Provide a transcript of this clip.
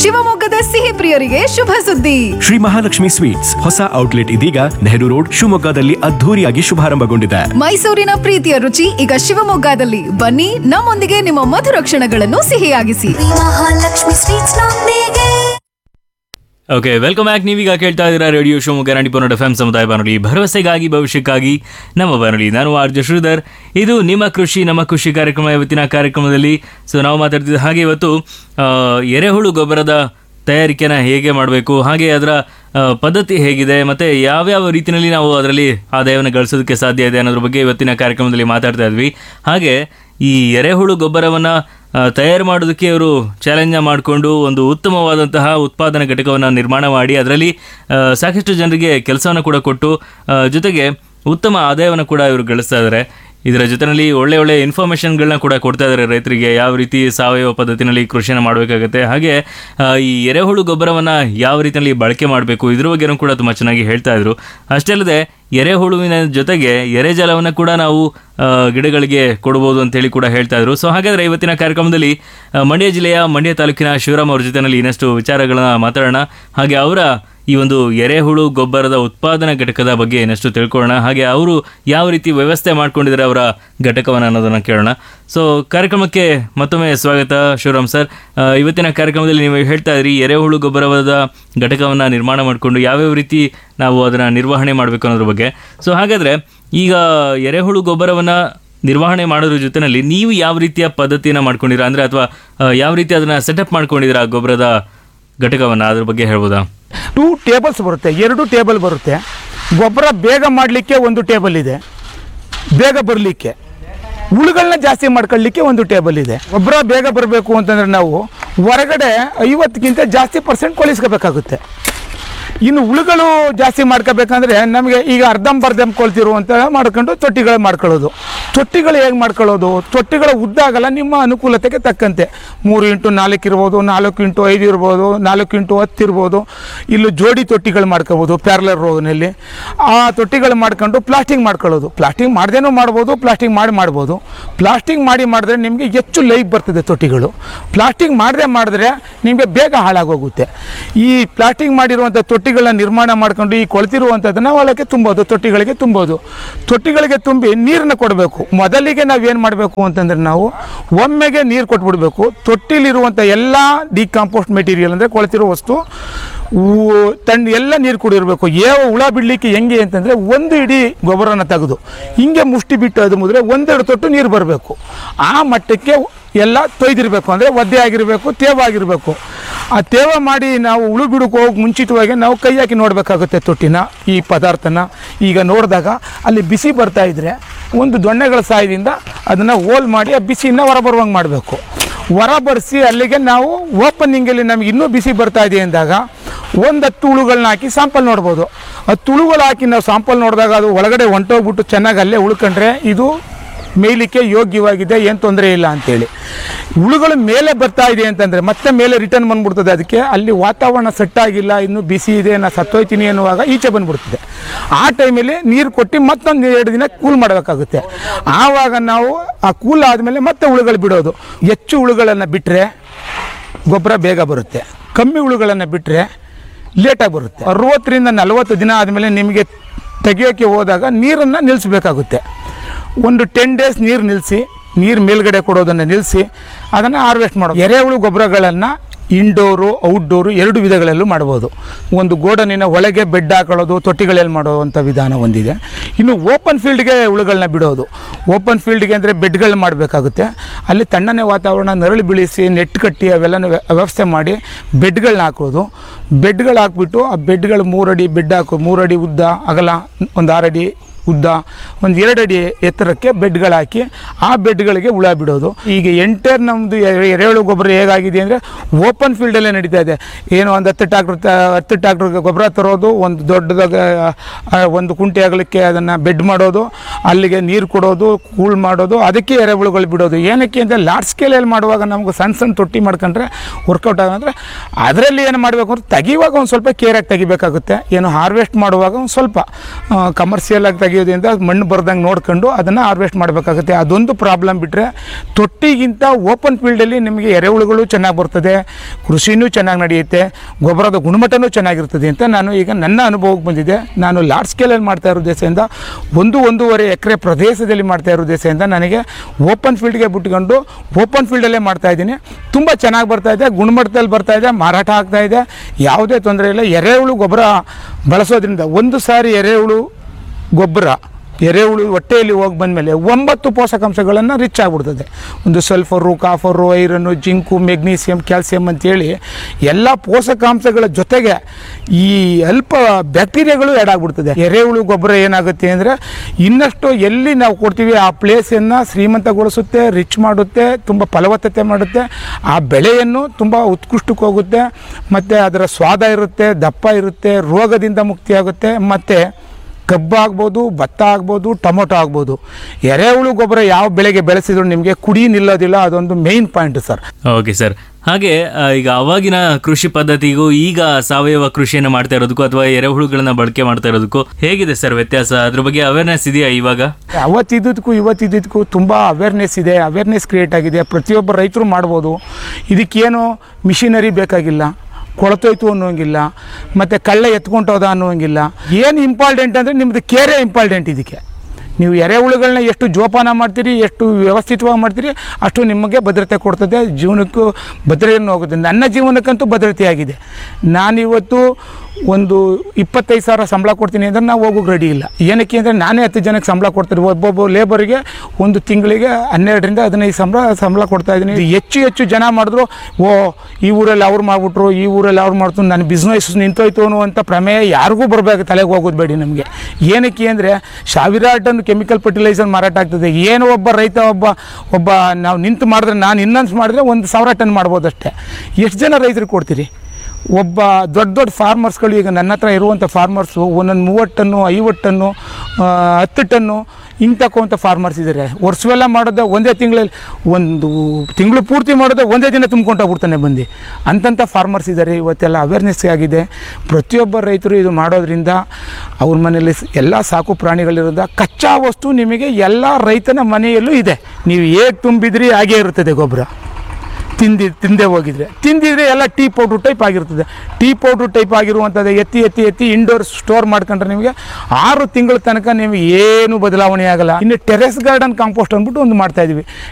ಶಿವಮೊಗ್ಗದ ಸಿಹಿ ಪ್ರಿಯರಿಗೆ ಶುಭ ಸುದ್ದಿ ಶ್ರೀ ಮಹಾಲಕ್ಷ್ಮಿ ಸ್ವೀಟ್ಸ್ ಹೊಸ ಔಟ್ಲೆಟ್ ಇದೀಗ ನೆಹರು ರೋಡ್ ಶಿವಮೊಗ್ಗದಲ್ಲಿ ಅದ್ಧೂರಿಯಾಗಿ ಶುಭಾರಂಭಗೊಂಡಿದೆ ಮೈಸೂರಿನ ಪ್ರೀತಿಯ ರುಚಿ ಈಗ ಶಿವಮೊಗ್ಗದಲ್ಲಿ ಬನ್ನಿ ನಮ್ಮೊಂದಿಗೆ ನಿಮ್ಮ ಮಧುರ ಕ್ಷಣಗಳನ್ನು ಸಿಹಿಯಾಗಿಸಿ ಮಹಾಲಕ್ಷ್ಮಿ ಸ್ವೀಟ್ಸ್ ನೊಂದಿಗೆ ಓಕೆ ವೆಲ್ಕಮ್ ಬ್ಯಾಕ್ ನೀವೀಗ ಕೇಳ್ತಾ ಇದ್ದೀರಾ radio Shivamogga Nadipura F M ಸಮುದಾಯ ಬಾನುಲಿ ಭರವಸೆಗಾಗಿ ಭವಿಷ್ಯಕ್ಕಾಗಿ ನಮ್ಮ ಬಾನುಲಿ ನಾನು ಆರ್ ಜೆ ಶ್ರೀಧರ್ ಇದು ನಿಮ್ಮ ಕೃಷಿ ನಮ್ಮ ಕೃಷಿ ಕಾರ್ಯಕ್ರಮ ಇವತ್ತಿನ ಕಾರ್ಯಕ್ರಮದಲ್ಲಿ ಸೊ ನಾವು ಮಾತಾಡ್ತಿದ್ದ ಹಾಗೆ ಇವತ್ತು ಆ, ಎರೆಹುಳು ಗೊಬ್ಬರದ ತಯಾರಿಕೆನ ಹೇಗೆ ಮಾಡಬೇಕು ಹಾಗೆ ಅದರ ಆ, ಪದ್ಧತಿ ಹೇಗಿದೆ ಮತ್ತು ಯಾವ್ಯಾವ ರೀತಿಯಲ್ಲಿ ನಾವು ಅದರಲ್ಲಿ ಆದಾಯವನ್ನು ಗಳಿಸೋದಕ್ಕೆ ಸಾಧ್ಯ ಇದೆ ಅನ್ನೋದ್ರ ಬಗ್ಗೆ ಇವತ್ತಿನ ಕಾರ್ಯಕ್ರಮದಲ್ಲಿ ಮಾತಾಡ್ತಾ ಇದ್ವಿ ಹಾಗೆ ಈ ಎರೆಹುಳು ಗೊಬ್ಬರವನ್ನು ತಯಾರು ಮಾಡೋದಕ್ಕೆ ಅವರು ಚಾಲೆಂಜ್ ಮಾಡಿಕೊಂಡು ಒಂದು ಉತ್ತಮವಾದಂತಹ ಉತ್ಪಾದನಾ ಘಟಕವನ್ನು ನಿರ್ಮಾಣ ಮಾಡಿ ಅದರಲ್ಲಿ ಆ, ಸಾಕಷ್ಟು ಜನರಿಗೆ ಕೆಲಸವನ್ನು ಕೂಡ ಕೊಟ್ಟು ಆ, ಜೊತೆಗೆ ಉತ್ತಮ ಆದಾಯವನ್ನು ಕೂಡ ಇವರು ಗಳಿಸ್ತಾ ಇದ್ದಾರೆ ಇದರ ಜೊತೆಯಲ್ಲಿ ಒಳ್ಳೆ ಒಳ್ಳೆ ಇನ್ಫಾರ್ಮೇಷನ್ಗಳನ್ನ ಕೂಡ ಕೊಡ್ತಾ ಇದ್ದಾರೆ ರೈತರಿಗೆ ಯಾವ ರೀತಿ ಸಾವಯವ ಪದ್ಧತಿನಲ್ಲಿ ಕೃಷಿಯನ್ನು ಮಾಡಬೇಕಾಗುತ್ತೆ ಹಾಗೆ ಆ, ಈ ಎರೆಹುಳು ಗೊಬ್ಬರವನ್ನು ಯಾವ ರೀತಿಯಲ್ಲಿ ಬಳಕೆ ಮಾಡಬೇಕು ಇದ್ರ ಬಗ್ಗೆನೂ ಕೂಡ ತುಂಬ ಚೆನ್ನಾಗಿ ಹೇಳ್ತಾ ಇದ್ರು ಅಷ್ಟೇ ಅಲ್ಲದೆ ಎರೆಹುಳುವಿನ ಜೊತೆಗೆ ಎರೆಜಲವನ್ನು ಕೂಡ ನಾವು ಆ, ಗಿಡಗಳಿಗೆ ಕೊಡ್ಬೋದು ಅಂತೇಳಿ ಕೂಡ ಹೇಳ್ತಾ ಇದ್ರು ಸೊ ಹಾಗಾದ್ರೆ ಇವತ್ತಿನ ಕಾರ್ಯಕ್ರಮದಲ್ಲಿ ಆ, ಮಂಡ್ಯ ಜಿಲ್ಲೆಯ ಮಂಡ್ಯ ತಾಲೂಕಿನ ಶಿವರಾಮ್ ಅವ್ರ ಜೊತೆನಲ್ಲಿ ಇನ್ನಷ್ಟು ವಿಚಾರಗಳನ್ನ ಮಾತಾಡೋಣ ಹಾಗೆ ಅವರ ಈ ಒಂದು ಎರೆಹುಳು ಗೊಬ್ಬರದ ಉತ್ಪಾದನಾ ಘಟಕದ ಬಗ್ಗೆ ಇನ್ನಷ್ಟು ತಿಳ್ಕೊಳ್ಳೋಣ ಹಾಗೆ ಅವರು ಯಾವ ರೀತಿ ವ್ಯವಸ್ಥೆ ಮಾಡ್ಕೊಂಡಿದ್ದಾರೆ ಅವರ ಘಟಕವನ್ನು ಅನ್ನೋದನ್ನ ಕೇಳೋಣ ಸೊ ಕಾರ್ಯಕ್ರಮಕ್ಕೆ ಮತ್ತೊಮ್ಮೆ ಸ್ವಾಗತ ಶಿವರಾಮ್ ಸರ್ ಆ, ಇವತ್ತಿನ ಕಾರ್ಯಕ್ರಮದಲ್ಲಿ ನೀವು ಹೇಳ್ತಾ ಇದ್ರಿ ಎರೆಹುಳು ಗೊಬ್ಬರವಾದ ಘಟಕವನ್ನು ನಿರ್ಮಾಣ ಮಾಡಿಕೊಂಡು ಯಾವ್ಯಾವ ರೀತಿ ನಾವು ಅದನ್ನು ನಿರ್ವಹಣೆ ಮಾಡಬೇಕು ಅನ್ನೋದ್ರ ಬಗ್ಗೆ ಸೊ ಹಾಗಾದರೆ ಈಗ ಎರೆಹುಳು ಗೊಬ್ಬರವನ್ನು ನಿರ್ವಹಣೆ ಮಾಡೋದ್ರ ಜೊತೆಯಲ್ಲಿ ನೀವು ಯಾವ ರೀತಿಯ ಪದ್ಧತಿಯನ್ನು ಮಾಡ್ಕೊಂಡಿರಾ ಅಂದರೆ ಅಥವಾ ಯಾವ ರೀತಿ ಅದನ್ನು ಸೆಟಪ್ ಮಾಡ್ಕೊಂಡಿದ್ದೀರಾ ಗೊಬ್ಬರದ ಘಟಕವನ್ನು ಅದ್ರ ಬಗ್ಗೆ ಹೇಳ್ಬೋದಾ ಟೂ ಟೇಬಲ್ಸ್ ಬರುತ್ತೆ ಎರಡು ಟೇಬಲ್ ಬರುತ್ತೆ ಗೊಬ್ಬರ ಬೇಗ ಮಾಡಲಿಕ್ಕೆ ಒಂದು ಟೇಬಲ್ ಇದೆ ಬೇಗ ಬರಲಿಕ್ಕೆ ಹುಳುಗಳನ್ನ ಜಾಸ್ತಿ ಮಾಡ್ಕೊಳ್ಳಿಕ್ಕೆ ಒಂದು ಟೇಬಲ್ ಇದೆ ಗೊಬ್ಬರ ಬೇಗ ಬರಬೇಕು ಅಂತಂದ್ರೆ ನಾವು ಹೊರಗಡೆ ಐವತ್ತಕ್ಕಿಂತ ಜಾಸ್ತಿ ಪರ್ಸೆಂಟ್ ಕೊಲಿಸ್ಕೋಬೇಕಾಗುತ್ತೆ ಇನ್ನು ಹುಳುಗಳು ಜಾಸ್ತಿ ಮಾಡ್ಕೋಬೇಕಂದ್ರೆ ನಮಗೆ ಈಗ ಅರ್ಧಂಬರ್ಧಂ ಕೊಳ್ತಿರುವಂತ ಮಾಡ್ಕೊಂಡು ತೊಟ್ಟಿಗಳು ಮಾಡ್ಕೊಳ್ಳೋದು ತೊಟ್ಟಿಗಳು ಹೇಗೆ ಮಾಡ್ಕೊಳ್ಳೋದು ತೊಟ್ಟಿಗಳ ಉದ್ದ ಆಗಲ್ಲ ನಿಮ್ಮ ಅನುಕೂಲತೆಗೆ ತಕ್ಕಂತೆ ಮೂರು ಇಂಟು ನಾಲ್ಕು ಇರ್ಬೋದು ನಾಲ್ಕು ಇಂಟು ಐದು ಇರ್ಬೋದು ನಾಲ್ಕು ಇಂಟು ಹತ್ತು ಇರ್ಬೋದು ಇಲ್ಲೂ ಜೋಡಿ ತೊಟ್ಟಿಗಳು ಮಾಡ್ಕೋಬೋದು ಪ್ಯಾರ್ಲರ್ ರೋಗ್ನಲ್ಲಿ ಆ ತೊಟ್ಟಿಗಳು ಮಾಡ್ಕೊಂಡು ಪ್ಲಾಸ್ಟಿಂಗ್ ಮಾಡ್ಕೊಳ್ಳೋದು ಪ್ಲಾಸ್ಟಿಂಗ್ ಮಾಡ್ದೇನೂ ಮಾಡ್ಬೋದು ಪ್ಲಾಸ್ಟಿಂಗ್ ಮಾಡಿ ಮಾಡ್ಬೋದು ಪ್ಲಾಸ್ಟಿಂಗ್ ಮಾಡಿ ಮಾಡಿದ್ರೆ ನಿಮಗೆ ಹೆಚ್ಚು ಲೈಫ್ ಬರ್ತದೆ ತೊಟ್ಟಿಗಳು ಪ್ಲಾಸ್ಟಿಂಗ್ ಮಾಡದೆ ಮಾಡಿದ್ರೆ ನಿಮಗೆ ಬೇಗ ಹಾಳಾಗೋಗುತ್ತೆ ಈ ಪ್ಲಾಸ್ಟಿಂಗ್ ಮಾಡಿರುವಂಥ ತೊಟ್ಟಿಗಳನ್ನ ನಿರ್ಮಾಣ ಮಾಡ್ಕೊಂಡು ಈ ಕೊಳ್ತಿರುವಂಥದ್ದನ್ನು ಹೊಲಕ್ಕೆ ತುಂಬೋದು ತೊಟ್ಟಿಗಳಿಗೆ ತುಂಬೋದು ತೊಟ್ಟಿಗಳಿಗೆ ತುಂಬಿ ನೀರನ್ನ ಕೊಡಬೇಕು ಮೊದಲಿಗೆ ನಾವೇನು ಮಾಡಬೇಕು ಅಂತಂದ್ರೆ ನಾವು ಒಮ್ಮೆಗೆ ನೀರು ಕೊಟ್ಬಿಡ್ಬೇಕು ತೊಟ್ಟಿಲಿರುವಂಥ ಎಲ್ಲ ಡಿಕಾಂಪೋಸ್ಟ್ ಮೆಟೀರಿಯಲ್ ಅಂದರೆ ಕೊಳ್ತಿರೋ ವಸ್ತು ಊ- ತಣ್ಣ ಎಲ್ಲ ನೀರು ಕುಡಿರ್ಬೇಕು ಯಾವ ಹುಳ ಬಿಡಲಿಕ್ಕೆ ಹೆಂಗೆ ಅಂತಂದರೆ ಒಂದು ಇಡೀ ಗೊಬ್ಬರನ ತೆಗೆದು ಹಿಂಗೆ ಮುಷ್ಟಿ ಬಿಟ್ಟು ಅದು ಮುದ್ರೆ ಒಂದೆರಡು ತೊಟ್ಟು ನೀರು ಬರಬೇಕು ಆ ಮಟ್ಟಕ್ಕೆ ಎಲ್ಲ ತೊಯ್ದಿರಬೇಕು ಅಂದರೆ ಒದ್ದೆ ಆಗಿರಬೇಕು ತೇವ ಆಗಿರಬೇಕು ಆ ತೇವ ಮಾಡಿ ನಾವು ಉಳು ಬಿಡಕ್ಕೆ ಹೋಗಿ ಮುಂಚಿತವಾಗಿ ನಾವು ಕೈ ಹಾಕಿ ನೋಡಬೇಕಾಗುತ್ತೆ ತೊಟ್ಟಿನ ಈ ಪದಾರ್ಥನ ಈಗ ನೋಡಿದಾಗ ಅಲ್ಲಿ ಬಿಸಿ ಬರ್ತಾ ಇದ್ದರೆ ಒಂದು ದೊಣ್ಣೆಗಳ ಸಹಾಯದಿಂದ ಅದನ್ನು ಹೋಲ್ ಮಾಡಿ ಆ ಬಿಸಿನ ಹೊರ ಬರುವಂಗೆ ಮಾಡಬೇಕು ಹೊರ ಬರೆಸಿ ಅಲ್ಲಿಗೆ ನಾವು ಓಪನಿಂಗಲ್ಲಿ ನಮ್ಗೆ ಇನ್ನೂ ಬಿಸಿ ಬರ್ತಾ ಇದೆ ಅಂದಾಗ ಒಂದು ಹತ್ತು ಹುಳುಗಳನ್ನ ಹಾಕಿ ಸಾಂಪಲ್ ನೋಡ್ಬೋದು ಹತ್ತು ಹುಳುಗಳು ಹಾಕಿ ನಾವು ಸಾಂಪಲ್ ನೋಡಿದಾಗ ಅದು ಒಳಗಡೆ ಹೊಂಟೋಗ್ಬಿಟ್ಟು ಚೆನ್ನಾಗಿ ಅಲ್ಲೇ ಉಳ್ಕೊಂಡ್ರೆ ಇದು ಮೇಯ್ಲಿಕ್ಕೆ ಯೋಗ್ಯವಾಗಿದೆ ಏನು ತೊಂದರೆ ಇಲ್ಲ ಅಂತೇಳಿ ಹುಳುಗಳು ಮೇಲೆ ಬರ್ತಾ ಇದೆ ಅಂತಂದರೆ ಮತ್ತೆ ಮೇಲೆ ರಿಟರ್ನ್ ಬಂದ್ಬಿಡ್ತದೆ ಅದಕ್ಕೆ ಅಲ್ಲಿ ವಾತಾವರಣ ಸೆಟ್ ಆಗಿಲ್ಲ ಇನ್ನು ಬಿಸಿ ಇದೆ ನಾ ಸತ್ತೋಯ್ತೀನಿ ಅನ್ನುವಾಗ ಈಚೆ ಬಂದ್ಬಿಡ್ತದೆ ಆ ಟೈಮಲ್ಲಿ ನೀರು ಕೊಟ್ಟು ಮತ್ತೊಂದು ಎರಡು ದಿನ ಕೂಲ್ ಮಾಡಬೇಕಾಗುತ್ತೆ ಆವಾಗ ನಾವು ಆ ಕೂಲ್ ಆದಮೇಲೆ ಮತ್ತೆ ಹುಳುಗಳು ಬಿಡೋದು ಹೆಚ್ಚು ಹುಳುಗಳನ್ನು ಬಿಟ್ಟರೆ ಗೊಬ್ಬರ ಬೇಗ ಬರುತ್ತೆ ಕಮ್ಮಿ ಹುಳುಗಳನ್ನು ಬಿಟ್ಟರೆ ಲೇಟಾಗಿ ಬರುತ್ತೆ ಅರುವತ್ತರಿಂದ ನಲವತ್ತು ದಿನ ಆದಮೇಲೆ ನಿಮಗೆ ತೆಗಿಯೋಕ್ಕೆ ಹೋದಾಗ ನೀರನ್ನು ನಿಲ್ಲಿಸ್ಬೇಕಾಗುತ್ತೆ ಒಂದು ಟೆನ್ ಡೇಸ್ ನೀರು ನಿಲ್ಲಿಸಿ ನೀರು ಮೇಲ್ಗಡೆ ಕೊಡೋದನ್ನು ನಿಲ್ಲಿಸಿ ಅದನ್ನು ಹಾರ್ವೆಸ್ಟ್ ಮಾಡೋದು ಎರೆಹುಳು ಗೊಬ್ಬರಗಳನ್ನು ಇಂಡೋರು ಔಟ್ಡೋರು ಎರಡು ವಿಧಗಳಲ್ಲೂ ಮಾಡ್ಬೋದು ಒಂದು ಗೋಡನಿನ ಒಳಗೆ ಬೆಡ್ ಹಾಕೊಳ್ಳೋದು ತೊಟ್ಟಿಗಳಲ್ಲಿ ಮಾಡುವಂಥ ವಿಧಾನ ಒಂದಿದೆ ಇನ್ನು ಓಪನ್ ಫೀಲ್ಡ್ಗೆ ಹುಳುಗಳನ್ನ ಬಿಡೋದು ಓಪನ್ ಫೀಲ್ಡ್ಗೆ ಅಂದರೆ ಬೆಡ್ಗಳನ್ನ ಮಾಡಬೇಕಾಗುತ್ತೆ ಅಲ್ಲಿ ತಣ್ಣನೆ ವಾತಾವರಣ ನರಳು ಬೀಳಿಸಿ ನೆಟ್ ಕಟ್ಟಿ ಅವೆಲ್ಲನೂ ವ್ಯ- ವ್ಯವಸ್ಥೆ ಮಾಡಿ ಬೆಡ್ಗಳನ್ನ ಹಾಕೋದು ಬೆಡ್ಗಳು ಹಾಕ್ಬಿಟ್ಟು ಆ ಬೆಡ್ಗಳು ಮೂರಡಿ ಬೆಡ್ ಹಾಕೋ ಮೂರಡಿ ಉದ್ದ ಅಗಲ ಒಂದು ಆರಡಿ ಉದ್ದ ಒಂದು ಎರಡು ಅಡಿ ಎತ್ತರಕ್ಕೆ ಬೆಡ್ಗಳು ಹಾಕಿ ಆ ಬೆಡ್ಗಳಿಗೆ ಹುಳ ಬಿಡೋದು ಈಗ ಎಂಟರ್ ನಮ್ಮದು ಎರೆಹುಳು ಗೊಬ್ಬರ ಹೇಗಾಗಿದೆ ಅಂದರೆ ಓಪನ್ ಫೀಲ್ಡಲ್ಲೇ ನಡೀತಾ ಇದೆ ಏನು ಒಂದು ಹತ್ತು ಟ್ಯಾಕ್ಟ್ರ್ ಹತ್ತು ಟ್ಯಾಕ್ಟ್ರ್ ಗೊಬ್ಬರ ತರೋದು ಒಂದು ದೊಡ್ಡದಾಗ ಆ, ಒಂದು ಕುಂಟೆ ಆಗಲಿಕ್ಕೆ ಅದನ್ನು ಬೆಡ್ ಮಾಡೋದು ಅಲ್ಲಿಗೆ ನೀರು ಕೊಡೋದು ಕೂಲ್ ಮಾಡೋದು ಅದಕ್ಕೆ ಎರೆಹುಳುಗಳು ಬಿಡೋದು ಏನಕ್ಕೆ ಅಂದರೆ ಲಾರ್ಜ್ ಸ್ಕೇಲಲ್ಲಿ ಮಾಡುವಾಗ ನಮ್ಗೆ ಸಣ್ಣ ಸಣ್ಣ ತೊಟ್ಟಿ ಮಾಡ್ಕೊಂಡ್ರೆ ವರ್ಕೌಟ್ ಆಗಂದ್ರೆ ಅದರಲ್ಲಿ ಏನು ಮಾಡಬೇಕು ಅಂದ್ರೆ ತೆಗಿಯುವಾಗ ಒಂದು ಸ್ವಲ್ಪ ಕೇರಾಗಿ ತೆಗಿಬೇಕಾಗುತ್ತೆ ಏನು ಹಾರ್ವೆಸ್ಟ್ ಮಾಡುವಾಗ ಒಂದು ಸ್ವಲ್ಪ ಕಮರ್ಷಿಯಲ್ ಆಗಿ ತೆಗಿ ತೆಗೆಯೋದ್ರಿಂದ ಮಣ್ಣು ಬರ್ದಂಗೆ ನೋಡ್ಕೊಂಡು ಅದನ್ನು ಹಾರ್ವೆಸ್ಟ್ ಮಾಡಬೇಕಾಗುತ್ತೆ ಅದೊಂದು ಪ್ರಾಬ್ಲಮ್ ಬಿಟ್ಟರೆ ತೊಟ್ಟಿಗಿಂತ ಓಪನ್ ಫೀಲ್ಡಲ್ಲಿ ನಿಮಗೆ ಎರೆಹುಳುಗಳು ಚೆನ್ನಾಗಿ ಬರ್ತದೆ ಕೃಷಿನೂ ಚೆನ್ನಾಗಿ ನಡೆಯುತ್ತೆ ಗೊಬ್ಬರದ ಗುಣಮಟ್ಟನೂ ಚೆನ್ನಾಗಿರ್ತದೆ ಅಂತ ನಾನು ಈಗ ನನ್ನ ಅನುಭವಕ್ಕೆ ಬಂದಿದೆ ನಾನು ಲಾರ್ಜ್ ಸ್ಕೇಲಲ್ಲಿ ಮಾಡ್ತಾ ಇರೋ ದೇಶದಿಂದ ಒಂದು ಒಂದೂವರೆ ಎಕರೆ ಪ್ರದೇಶದಲ್ಲಿ ಮಾಡ್ತಾ ಇರೋ ದೇಶದಿಂದ ನನಗೆ ಓಪನ್ ಫೀಲ್ಡ್ಗೆ ಬಿಟ್ಕೊಂಡು ಓಪನ್ ಫೀಲ್ಡಲ್ಲೇ ಮಾಡ್ತಾ ಇದ್ದೀನಿ ತುಂಬ ಚೆನ್ನಾಗಿ ಬರ್ತಾ ಇದೆ ಗುಣಮಟ್ಟದಲ್ಲಿ ಬರ್ತಾ ಇದೆ ಮಾರಾಟ ಆಗ್ತಾ ಇದೆ ಯಾವುದೇ ತೊಂದರೆ ಇಲ್ಲ ಎರೆಹುಳು ಗೊಬ್ಬರ ಬಳಸೋದ್ರಿಂದ ಒಂದು ಸಾರಿ ಎರೆಹುಳು ಗೊಬ್ಬರ ಎರೆಹುಳು ಹೊಟ್ಟೆಯಲ್ಲಿ ಹೋಗಿ ಬಂದಮೇಲೆ ಒಂಬತ್ತು ಪೋಷಕಾಂಶಗಳನ್ನು ರಿಚ್ ಆಗಿಬಿಡ್ತದೆ ಒಂದು sulphur copper iron zinc magnesium calcium ಅಂತೇಳಿ ಎಲ್ಲ ಪೋಷಕಾಂಶಗಳ ಜೊತೆಗೆ ಈ ಅಲ್ಪ ಬ್ಯಾಕ್ಟೀರಿಯಾಗಳು ಆ್ಯಡ್ ಆಗಿಬಿಡ್ತದೆ ಎರೆಹುಳು ಗೊಬ್ಬರ ಏನಾಗುತ್ತೆ ಅಂದರೆ ಇನ್ನಷ್ಟು ಎಲ್ಲಿ ನಾವು ಕೊಡ್ತೀವಿ ಆ ಪ್ಲೇಸನ್ನು ಶ್ರೀಮಂತಗೊಳಿಸುತ್ತೆ ರಿಚ್ ಮಾಡುತ್ತೆ ತುಂಬ ಫಲವತ್ತತೆ ಮಾಡುತ್ತೆ ಆ ಬೆಳೆಯನ್ನು ತುಂಬ ಉತ್ಕೃಷ್ಟಕ್ಕೆ ಹೋಗುತ್ತೆ ಮತ್ತು ಅದರ ಸ್ವಾದ ಇರುತ್ತೆ ದಪ್ಪ ಇರುತ್ತೆ ರೋಗದಿಂದ ಮುಕ್ತಿಯಾಗುತ್ತೆ ಮತ್ತು ಕಬ್ಬು ಆಗ್ಬೋದು ಭತ್ತ ಆಗ್ಬೋದು ಟೊಮೊಟೊ ಆಗ್ಬೋದು ಎರೆಹುಳು ಗೊಬ್ಬರ ಯಾವ ಬೆಳೆಗೆ ಬೆಳೆಸಿದ್ರು ನಿಮಗೆ ಕುಡಿ ನಿಲ್ಲೋದಿಲ್ಲ ಅದೊಂದು main point sir okay sir ಹಾಗೆ ಆ, ಈಗ ಅವಾಗಿನ ಕೃಷಿ ಪದ್ಧತಿಗೂ ಈಗ ಸಾವಯವ ಕೃಷಿಯನ್ನು ಮಾಡ್ತಾ ಇರೋದಕ್ಕೂ ಅಥವಾ ಎರೆಹುಳುಗಳನ್ನ ಬಳಕೆ ಮಾಡ್ತಾ ಇರೋದಕ್ಕೂ ಹೇಗಿದೆ ಸರ್ ವ್ಯತ್ಯಾಸ ಅದ್ರ ಬಗ್ಗೆ ಅವೇರ್ನೆಸ್ ಇದೆಯಾ ಇವಾಗ ಅವತ್ತಿದ್ದಕ್ಕೂ ಇವತ್ತಿದ್ದಕ್ಕೂ ತುಂಬ ಅವೇರ್ನೆಸ್ ಇದೆ ಅವೇರ್ನೆಸ್ ಕ್ರಿಯೇಟ್ ಆಗಿದೆ ಪ್ರತಿಯೊಬ್ಬ ರೈತರು ಮಾಡ್ಬೋದು ಇದಕ್ಕೇನು ಮಿಷಿನರಿ ಬೇಕಾಗಿಲ್ಲ ಕೊಳತೋಯ್ತು ಅನ್ನೋಂಗಿಲ್ಲ ಮತ್ತು ಕಳ್ಳ ಎತ್ಕೊಂಡೋದ ಅನ್ನೋಂಗಿಲ್ಲ ಏನು ಇಂಪಾರ್ಟೆಂಟ್ ಅಂದರೆ ನಿಮ್ಮದು ಕೇರೇ ಇಂಪಾರ್ಟೆಂಟ್ ಇದಕ್ಕೆ ನೀವು ಎರೆಹುಳುಗಳನ್ನ ಎಷ್ಟು ಜೋಪಾನ ಮಾಡ್ತೀರಿ ಎಷ್ಟು ವ್ಯವಸ್ಥಿತವಾಗಿ ಮಾಡ್ತೀರಿ ಅಷ್ಟು ನಿಮಗೆ ಭದ್ರತೆ ಕೊಡ್ತದೆ ಜೀವನಕ್ಕೂ ಭದ್ರತೆಯನ್ನು ಹೋಗುತ್ತೆ ನನ್ನ ಜೀವನಕ್ಕಂತೂ ಭದ್ರತೆ ಆಗಿದೆ ನಾನಿವತ್ತು ಒಂದು ಇಪ್ಪತ್ತೈದು ಸಾವಿರ ಸಂಬಳ ಕೊಡ್ತೀನಿ ಅಂದರೆ ನಾವು ಹೋಗೋಕೆ ರೆಡಿ ಇಲ್ಲ ಏನಕ್ಕೆ ಅಂದರೆ ನಾನೇ ಹತ್ತು ಜನಕ್ಕೆ ಸಂಬಳ ಕೊಡ್ತೀನಿ ಒಬ್ಬೊಬ್ಬ ಲೇಬರಿಗೆ ಒಂದು ತಿಂಗಳಿಗೆ ಹನ್ನೆರಡರಿಂದ ಹದಿನೈದು ಸಂಬಳ ಸಂಬಳ ಕೊಡ್ತಾ ಇದ್ದೀನಿ ಇದು ಹೆಚ್ಚು ಹೆಚ್ಚು ಜನ ಮಾಡಿದ್ರು ಓ ಈ ಊರಲ್ಲಿ ಅವ್ರು ಮಾಡಿಬಿಟ್ರು ಈ ಊರಲ್ಲಿ ಅವ್ರು ಮಾಡ್ತು ನನ್ನ ಬಿಸ್ನೆಸ್ ನಿಂತೋಯ್ತು ಅನ್ನುವಂಥ ಪ್ರಮೇಯ ಯಾರಿಗೂ ಬರಬೇಕು ತಲೆಗೆ ಹೋಗೋದು ಬೇಡಿ ನಮಗೆ ಏನಕ್ಕೆ ಅಂದರೆ ಸಾವಿರಾರು ಟನ್ ಕೆಮಿಕಲ್ ಫರ್ಟಿಲೈಸರ್ ಮಾರಾಟ ಆಗ್ತದೆ ಏನು ಒಬ್ಬ ರೈತ ಒಬ್ಬ ಒಬ್ಬ ನಾವು ನಿಂತು ಮಾಡಿದ್ರೆ ನಾನು ಇನ್ನೊಂದು ಮಾಡಿದ್ರೆ ಒಂದು ಸಾವಿರ ಟನ್ ಮಾಡ್ಬೋದು ಅಷ್ಟೇ ಎಷ್ಟು ಜನ ರೈತರಿಗೆ ಕೊಡ್ತೀರಿ ಒಬ್ಬ ದೊಡ್ಡ ದೊಡ್ಡ ಫಾರ್ಮರ್ಸ್ಗಳು ಈಗ ನನ್ನ ಹತ್ರ ಇರುವಂಥ ಫಾರ್ಮರ್ಸು ಒಂದೊಂದು ಮೂವತ್ತು ಟನ್ನು ಐವತ್ತು ಟನ್ನು ಆ, ಹತ್ತು ಟನ್ನು ಹಿಂಗೆ ತಕ್ಕುವಂಥ ಫಾರ್ಮರ್ಸ್ ಇದ್ದಾರೆ ವರ್ಷವೆಲ್ಲ ಮಾಡೋದು ಒಂದೇ ತಿಂಗಳಲ್ಲಿ ಒಂದು ತಿಂಗಳು ಪೂರ್ತಿ ಮಾಡೋದು ಒಂದೇ ದಿನ ತುಂಬ್ಕೊಂಡೋಗ್ಬಿಡ್ತಾನೆ ಬಂದು ಅಂತಂಥ ಫಾರ್ಮರ್ಸ್ ಇದ್ದಾರೆ ಇವತ್ತೆಲ್ಲ ಅವೇರ್ನೆಸ್ ಆಗಿದೆ ಪ್ರತಿಯೊಬ್ಬ ರೈತರು ಇದು ಮಾಡೋದ್ರಿಂದ ಅವ್ರ ಮನೆಯಲ್ಲಿ ಸ್- ಎಲ್ಲ ಸಾಕು ಪ್ರಾಣಿಗಳಿರೋದ ಕಚ್ಚಾ ವಸ್ತು ನಿಮಗೆ ಎಲ್ಲ ರೈತನ ಮನೆಯಲ್ಲೂ ಇದೆ ನೀವು ಹೇಗೆ ತುಂಬಿದ್ರಿ ಹಾಗೇ ಇರ್ತದೆ ಗೊಬ್ಬರ ತಿಂದಿ ತಿಂದೇ ಹೋಗಿದ್ರೆ ತಿಂದಿದ್ರೆ ಎಲ್ಲ ಟೀ ಪೌಡ್ರ್ ಟೈಪ್ ಆಗಿರ್ತದೆ ಟೀ ಪೌಡ್ರ್ ಟೈಪ್ ಆಗಿರುವಂಥದ್ದು ಎತ್ತಿ ಎತ್ತಿ ಎತ್ತಿ ಇಂಡೋರ್ ಸ್ಟೋರ್ ಮಾಡ್ಕೊಂಡ್ರೆ ನಿಮಗೆ ಆರು ತಿಂಗಳ ತನಕ ನಿಮಗೆ ಏನು ಬದಲಾವಣೆ ಆಗಲ್ಲ ಇನ್ನು ಟೆರೆಸ್ ಗಾರ್ಡನ್ ಕಾಂಪೋಸ್ಟ್ ಅಂದ್ಬಿಟ್ಟು ಒಂದು ಮಾಡ್ತಾ ಇದೀವಿ